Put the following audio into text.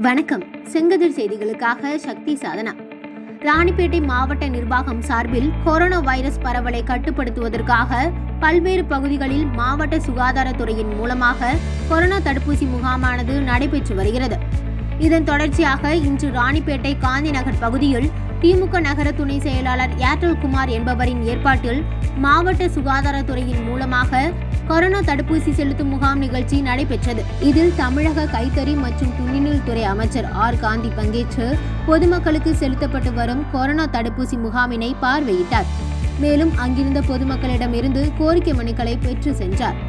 வணக்கம் செங்கதிர் செய்திகளுக்காக சக்தி சாதனா ராணிப்பேட்டை மாவட்ட நிர்வாகம் சார்பில் கொரோனா வைரஸ் பரவலை கட்டுப்படுத்துவதற்காக பல்வேறு பகுதிகளில் மாவட்ட சுகாதாரத்துறையின் மூலமாக கொரோனா தடுப்பூசி முகாமானது நடைபெற்று வருகிறது இதன் தொடர்ச்சியாக இன்று ராணிப்பேட்டை காந்தி நகர் பகுதியில் திமுக நகர துணை செயலாளர் ஏர்டெல் குமார் என்பவரின் ஏற்பாட்டில் மாவட்ட சுகாதாரத்துறையின் மூலமாக கொரோனா தடுப்பூசி செலுத்தும் முகாம் நிகழ்ச்சி நடைபெற்றது இதில் தமிழக கைத்தறி மற்றும் துணிநூல் துறை அமைச்சர் ஆர் காந்தி பங்கேற்று பொதுமக்களுக்கு செலுத்தப்பட்டு வரும் கொரோனா தடுப்பூசி முகாமினை பார்வையிட்டார் மேலும் அங்கிருந்த பொதுமக்களிடமிருந்து கோரிக்கை மனுக்களை பெற்று சென்றார்